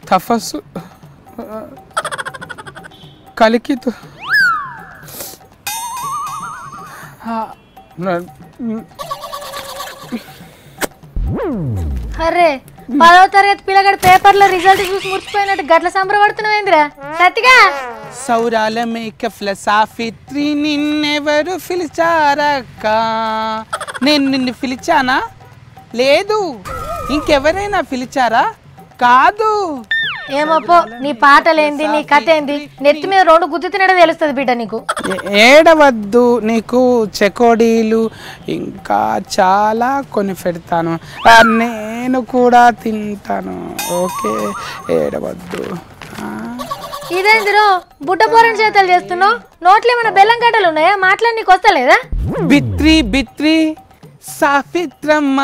తపస్సు కలికితు అరే పదవ తరగతి పిల్లగాడు పేపర్లో రిజల్ట్ చూసి మురిసిపోయినట్టు గట్ల సంబరపడుతున్నావేంద్రా సత్తిగా సౌరాల మేకఫ్ల సాఫిత్రి నిన్నెవరు పిలిచారక్క నేను నిన్ను పిలిచానా లేదు ఇంకెవరైనా పిలిచారా కాదు ఏమోపో నీ పాటలేంది నీ కథ ఏంది నెత్తి మీద రెండు గుద్దు తినడం తెలుస్తుంది బిడ్డ నీకు ఏ- ఏడవద్దు నీకు చెకోడీలు ఇంకా చాలా కొని పెడతాను ఆ, నేను కూడా తింటాను ఓకే ఏడవద్దు ఆ. ఇదేందిరో బుడ్డ పోరని చేతలు చేస్తున్నావు నోట్లో ఏమైనా బెల్లం గడ్డలు ఉన్నాయా మాట్లాడి నీకు వస్తలేదా బిత్రి బిత్రి సాఫిత్రమ్మ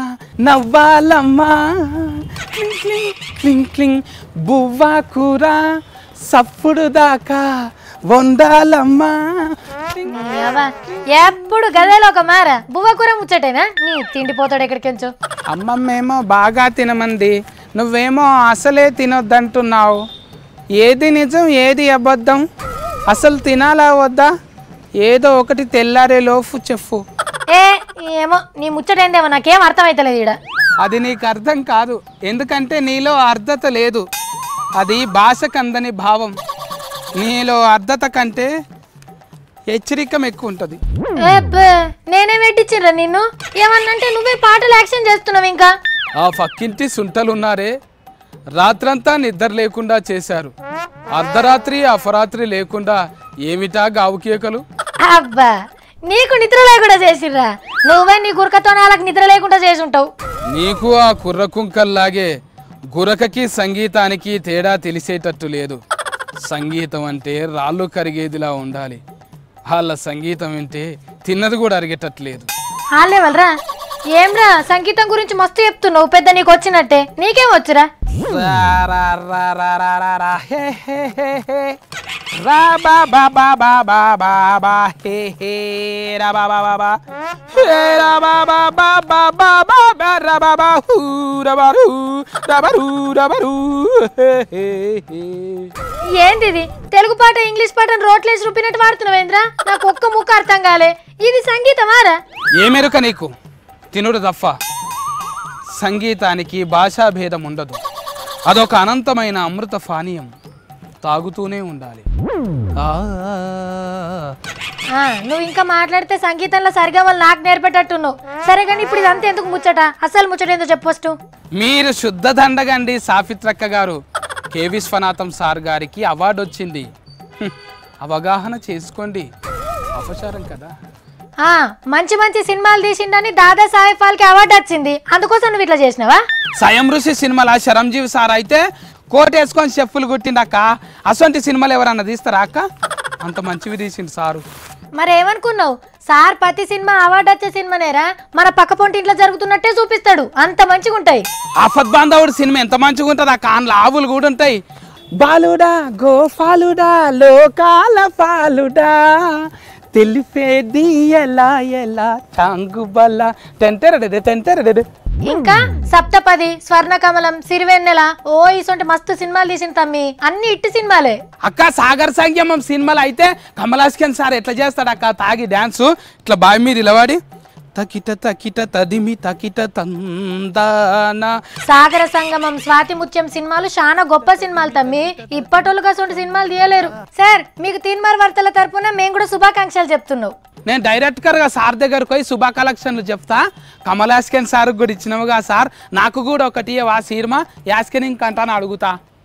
నవ్వాలమ్మా క్లింగ్ క్లింగ్ క్లింగ్ క్లింగ్ బువ్వా కూర సప్పుడు దాకా వండాలమ్మా క్లింగ్. ఏవా, ఎప్పుడు గదేలో ఒక మార బువ్వ కూర ముచ్చటేనా నీ తిండిపోతాడు ఎక్కడికెంచో అమ్మమ్మేమో బాగా తినమంది నువ్వేమో అసలే తినొద్దంటున్నావు ఏది నిజం ఏది అబద్ధం అసలు తినాలా వద్దా ఏదో ఒకటి తెల్లారే లోపు చెప్పు ఏ ఏమో నీ ముచ్చటేందేమో నాకేం అర్థమైతలేదు ఈడ అది నీకు అర్థం కాదు ఎందుకంటే నీలో అర్ధత లేదు అది భాషకు అందని భావం నీలో అర్ధత కంటే హెచ్చరికం ఎక్కువ ఉంటుంది ఏ బే, నేనే పెట్టించిర్రా నిన్ను ఏమన్నంటే నువ్వే పాటలు యాక్షన్ చేస్తున్నావు ఇంకా ఆ పక్కింటి సుంటలున్నారే రాత్రంతా నిద్ర లేకుండా చేశారు అర్ధరాత్రి అపరాత్రి లేకుండా ఏమిటా గావుకేకలు అబ్బా నీకు నిద్ర లేకుండా చేసిర్రా నువ్వే నీ గురకతో నాలకు నిద్ర లేకుండా చేసి ఉంటావు నీకు ఆ కుర్ర కుంకల్లాగే గురకకి సంగీతానికి తేడా తెలిసేటట్టు లేదు సంగీతం అంటే రాళ్ళు కరిగేదిలా ఉండాలి వాళ్ళ సంగీతం అంటే తిన్నది కూడా అరిగేటట్లేదు వాళ్ళేవల్రా ఏంరా సంగీతం గురించి మస్తు చెప్తున్నావు పెద్ద నీకు వచ్చినట్టే నీకేం వచ్చురా రా రా రా రా రా రా రా హే హే హే హే రా బా బా బా బా బా బా బా హే హే రా బా బా బా బా హే రా బా బా బా బా బా బా బా రా బా బా హూ రా బా రూ రా బా రూ రా బా రూ హే హే హే ఏంది ఇది తెలుగు పాట ఇంగ్లీష్ పాటను రోట్లేసి రూపినట్టు వాడుతున్నావేంద్రా నాకు ఒక్క ముక్క అర్థం కాలే ఇది సంగీతమారా ఏమెరుక నీకు తినుడు తప్ప సంగీతానికి భాషా భేదం ఉండదు అదొక అనంతమైన అమృత పానీయం తాగుతూనే ఉండాలి ఆ ఆ, నువ్వు ఇంకా మాట్లాడితే సంగీతంలో సరిగా వాళ్ళు నాకు నేర్పేటట్టున్నావు సరే కానీ ఇప్పుడు ఇదంతా ఎందుకు ముచ్చట అసలు ముచ్చట ఏందో చెప్పొచ్చు మీరు శుద్ధ దండగండి సాఫిత్రక్క గారు కె విశ్వనాథం సార్ గారికి అవార్డు వచ్చింది హ్మ్, అవగాహన చేసుకోండి అపచారం కదా ఆ మంచి మంచి సినిమాలు తీసిండని దాదా సాహెబ్ ఫాల్కే అవార్డు వచ్చింది అందుకోసం నువ్వు ఇట్లా చేసినావా స్వయం ఋషి సినిమాల చిరంజీవి సార్ అయితే కోట్ వేసుకొని చెప్పులు కుట్టిండక్క అసొంటి సినిమాలు ఎవరన్నా తీస్తారా అక్క అంత మంచివి తీసిండు సారు మరి ఏమనుకున్నావు సార్ ప్రతి సినిమా అవార్డు వచ్చే సినిమానేరా మన పక్క పొంటి ఇంట్లో జరుగుతున్నట్టే చూపిస్తాడు అంత మంచిగా ఉంటాయి ఆఫత్ బాంధవుడు సినిమా ఎంత మంచిగా ఉంటుంది ఆ కాన్ల ఆవులు కూడా ఉంటాయి బాలుడా గోపాలుడా లోకాల పాలుడా తెలిపేది ఎలా ఎలా టాంగు బల్ల టెంటెరడెడె టెంటెరడెడె ఇంకా సప్తపది స్వర్ణకమలం సిరివెన్నెల ఓ ఇసొంటి మస్తు సినిమాలు తీసిన తమ్మి అన్ని ఇట్టి సినిమాలే అక్క సాగర్ సంగమం సినిమాలు అయితే కమలాస్కన్ సార్ ఎట్లా చేస్తాడు అక్క తాగి డాన్స్ ఇట్లా బావి మీద నిలబడి తకిట తకిట తదిమి తకిట తందానా సాగర సంగమం స్వాతి ముత్యం సినిమాలు చాలా గొప్ప సినిమాలు తమ్మి ఇప్పటోళ్ళుగా అసొంటి సినిమాలు తీయలేరు సార్ మీకు తీన్మార్ వార్తల తరపున మేము కూడా శుభాకాంక్షలు చెప్తున్నావు నేను డైరెక్ట్గా సార్ దగ్గరకు పోయి శుభ కలెక్షన్లు చెప్తా కమల్ యాస్కెన్ సార్ కూడా ఇచ్చినావుగా సార్ నాకు కూడా ఒకటి ఆ సినిమా యాస్కెన్ ఇంకంటాను అడుగుతా